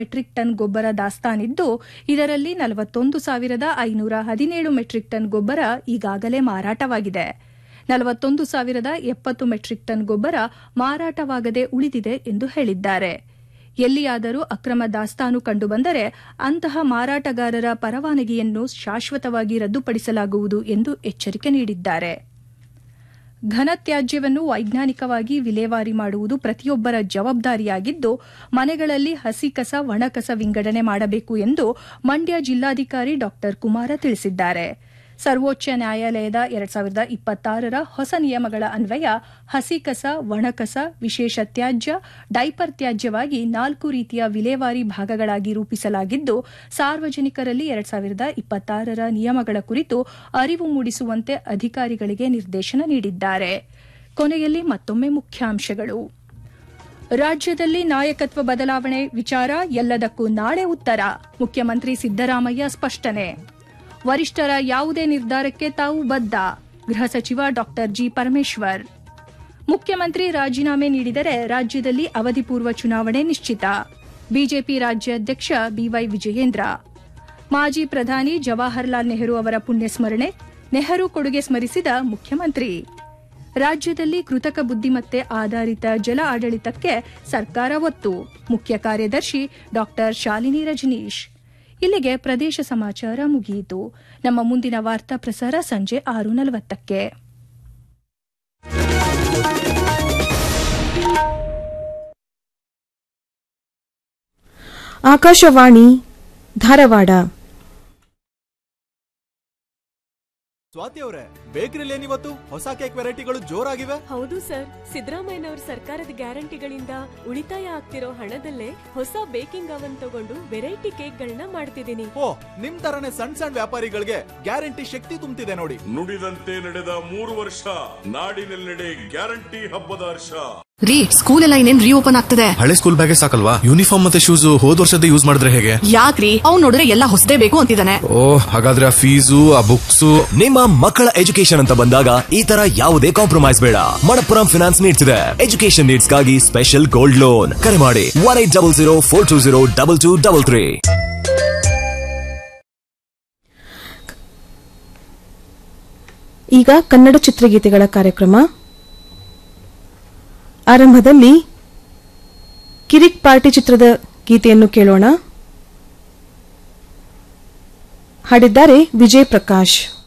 metric ton ಗೊಬ್ಬರ ದಾಸ್ತಾನಿದ್ದು ಇದರಲ್ಲಿ ನಲವತ್ತೊಂದು ಸಾವಿರದ ಐನೂರ ಹದಿನೇಳು ಮೆಟ್ರಿಕ್ ಟನ್ ಗೊಬ್ಬರ ಈಗಾಗಲೇ ಮಾರಾಟವಾಗಿದೆ ನಲವತ್ತೊಂದು ಸಾವಿರದ ಎಪ್ಪತ್ತು ಮೆಟ್ರಿಕ್ ಟನ್ ಗೊಬ್ಬರ ಮಾರಾಟವಾಗದೆ ಉಳಿದಿದೆ ಎಂದು ಹೇಳಿದ್ದಾರೆ ಎಲ್ಲಿಯಾದರೂ ಅಕ್ರಮ ದಾಸ್ತಾನು ಕಂಡುಬಂದರೆ ಅಂತಹ ಮಾರಾಟಗಾರರ ಪರವಾನಗಿಯನ್ನು ಶಾಶ್ವತವಾಗಿ ರದ್ದುಪಡಿಸಲಾಗುವುದು ಎಂದು ಎಚ್ಚರಿಕೆ ನೀಡಿದ್ದಾರೆ ಘನತ್ಯಾಜ್ಯವನ್ನು ವೈಜ್ಞಾನಿಕವಾಗಿ ವಿಲೇವಾರಿ ಮಾಡುವುದು ಪ್ರತಿಯೊಬ್ಬರ ಜವಾಬ್ದಾರಿಯಾಗಿದ್ದು ಮನೆಗಳಲ್ಲಿ ಹಸಿ ಕಸ ಒಣಕಸ ವಿಂಗಡಣೆ ಮಾಡಬೇಕು ಎಂದು ಮಂಡ್ಯ ಜಿಲ್ಲಾಧಿಕಾರಿ ಡಾ ಕುಮಾರ ತಿಳಿಸಿದ್ದಾರೆ ಸರ್ವೋಚ್ಚ ನ್ಯಾಯಾಲಯದ ಎರಡ್ ಸಾವಿರದ ಇಪ್ಪತ್ತಾರರ ಹೊಸ ನಿಯಮಗಳ ಅನ್ವಯ ಹಸಿ ಕಸ ಒಣಕಸ ವಿಶೇಷ ತ್ಯಾಜ್ಯ ಡೈಪರ್ ತ್ಯಾಜ್ಯವಾಗಿ ನಾಲ್ಕು ರೀತಿಯ ವಿಲೇವಾರಿ ಭಾಗಗಳಾಗಿ ರೂಪಿಸಲಾಗಿದ್ದು ಸಾರ್ವಜನಿಕರಲ್ಲಿ ಎರಡ್ ಸಾವಿರದ ಇಪ್ಪತ್ತಾರರ ನಿಯಮಗಳ ಕುರಿತು ಅರಿವು ಮೂಡಿಸುವಂತೆ ಅಧಿಕಾರಿಗಳಿಗೆ ನಿರ್ದೇಶನ ನೀಡಿದ್ದಾರೆ ಕೊನೆಯಲ್ಲಿ ಮತ್ತೊಮ್ಮೆ ಮುಖ್ಯಾಂಶಗಳು ರಾಜ್ಯದಲ್ಲಿ ನಾಯಕತ್ವ ಬದಲಾವಣೆ ವಿಚಾರ ಎಲ್ಲದಕ್ಕೂ ನಾಳೆ ಉತ್ತರ ಮುಖ್ಯಮಂತ್ರಿ ಸಿದ್ದರಾಮಯ್ಯ ಸ್ಪಷ್ಟನೆ ವರಿಷ್ಠರ ಯಾವುದೇ ನಿರ್ಧಾರಕ್ಕೆ ತಾವು ಬದ್ಧ ಗೃಹ ಸಚಿವ ಡಾ ಜಿ ಪರಮೇಶ್ವರ್ ಮುಖ್ಯಮಂತ್ರಿ ರಾಜೀನಾಮೆ ನೀಡಿದರೆ ರಾಜ್ಯದಲ್ಲಿ ಅವಧಿಪೂರ್ವ ಚುನಾವಣೆ ನಿಶ್ಚಿತ ಬಿಜೆಪಿ ರಾಜ್ಯಾಧ್ಯಕ್ಷ ಬಿವೈ ವಿಜಯೇಂದ್ರ ಮಾಜಿ ಪ್ರಧಾನಿ ಜವಾಹರ್ಲಾಲ್ ನೆಹರು ಅವರ ಪುಣ್ಯಸ್ಮರಣೆ ನೆಹರು ಕೊಡುಗೆ ಸ್ಮರಿಸಿದ ಮುಖ್ಯಮಂತ್ರಿ ರಾಜ್ಯದಲ್ಲಿ ಕೃತಕ ಬುದ್ದಿಮತ್ತೆ ಆಧಾರಿತ ಜಲ ಆಡಳಿತಕ್ಕೆ ಸರ್ಕಾರ ಒತ್ತು ಮುಖ್ಯ ಕಾರ್ಯದರ್ಶಿ ಡಾ ಶಾಲಿನಿ ರಜನೀಶ್ ಇಲ್ಲಿಗೆ ಪ್ರದೇಶ ಸಮಾಚಾರ ಮುಗಿಯಿತು ನಮ್ಮ ಮುಂದಿನ ವಾರ್ತಾ ಪ್ರಸಾರ ಸಂಜೆ ಆರು ನಲವತ್ತಕ್ಕೆ ಆಕಾಶವಾಣಿ ಧಾರವಾಡ ಸ್ವಾತಿ ಅವರೇ ಬೇಕರಿಲಿ ಏನಿವತ್ತು ಹೊಸ ಕೇಕ್ ವೆರೈಟಿಗಳು ಜೋರಾಗಿವೆ ಹೌದು ಸರ್ ಸಿದ್ದರಾಮಯ್ಯನವರ ಸರ್ಕಾರದ ಗ್ಯಾರಂಟಿಗಳಿಂದ ಉಳಿತಾಯ ಆಗ್ತಿರೋ ಹಣದಲ್ಲೇ ಹೊಸ ಬೇಕಿಂಗ್ ಅವನ್ ತಗೊಂಡು ವೆರೈಟಿ ಕೇಕ್ಗಳನ್ನ ಮಾಡ್ತಿದ್ದೀನಿ ಓ ನಿಮ್ ತರನೇ ಸಣ್ಣ ಸಣ್ಣ ವ್ಯಾಪಾರಿಗಳಿಗೆ ಗ್ಯಾರಂಟಿ ಶಕ್ತಿ ತುಂಬುತ್ತಿದೆ ನೋಡಿ ನುಡಿದಂತೆ ನಡೆದ ಮೂರು ವರ್ಷ ನಾಡಿನೆಲ್ಲೆಡೆ ಗ್ಯಾರಂಟಿ ಹಬ್ಬದ ಹರ್ಷ ರೀ ಸ್ಕೂಲ್ ಎಲ್ಲ ಇನ್ನೇನ್ ರೀಓಪನ್ ಆಗ್ತದೆ ಹಳೆ ಸ್ಕೂಲ್ ಬ್ಯಾಗೇ ಸಾಕಲ್ವಾ ಯೂನಿಫಾರ್ಮ್ ಮತ್ತೆ ಶೂಸ್ ಹೋದ್ ವರ್ಷದ ಯೂಸ್ ಮಾಡಿದ್ರೆ ಹೇಗೆ ಯಾಕ್ರಿ ಅವ್ನ್ ನೋಡಿದ್ರೆ ಎಲ್ಲ ಹೊಸದೇ ಬೇಕು ಅಂತಿದ್ದಾನೆ ಓ ಹಾಗಾದ್ರೆ ಆ ಫೀಸು ಆ ಬುಕ್ಸ್ ನಿಮ್ಮ ಮಕ್ಕಳ ಎಜುಕೇಶನ್ ಅಂತ ಬಂದಾಗ ಈ ತರ ಯಾವುದೇ ಕಾಂಪ್ರಮೈಸ್ ಬೇಡ ಮಣಪ್ಪುರಂ ಫಿನಾನ್ಸ್ ನೀಡ್ತಿದೆ ಎಜುಕೇಶನ್ ನೀಡ್ಸ್ ಗಾಗಿ ಸ್ಪೆಷಲ್ ಗೋಲ್ಡ್ ಲೋನ್ ಕರೆ ಮಾಡಿ one eight double zero four two zero double two double three ಈಗ ಕನ್ನಡ ಚಿತ್ರಗೀತೆಗಳ ಕಾರ್ಯಕ್ರಮ ಆರಂಭದಲ್ಲಿ ಕಿರಿಕ್ ಪಾರ್ಟಿ ಚಿತ್ರದ ಗೀತೆಯನ್ನು ಕೇಳೋಣ ಹಾಡಿದ್ದಾರೆ ವಿಜಯ್ ಪ್ರಕಾಶ್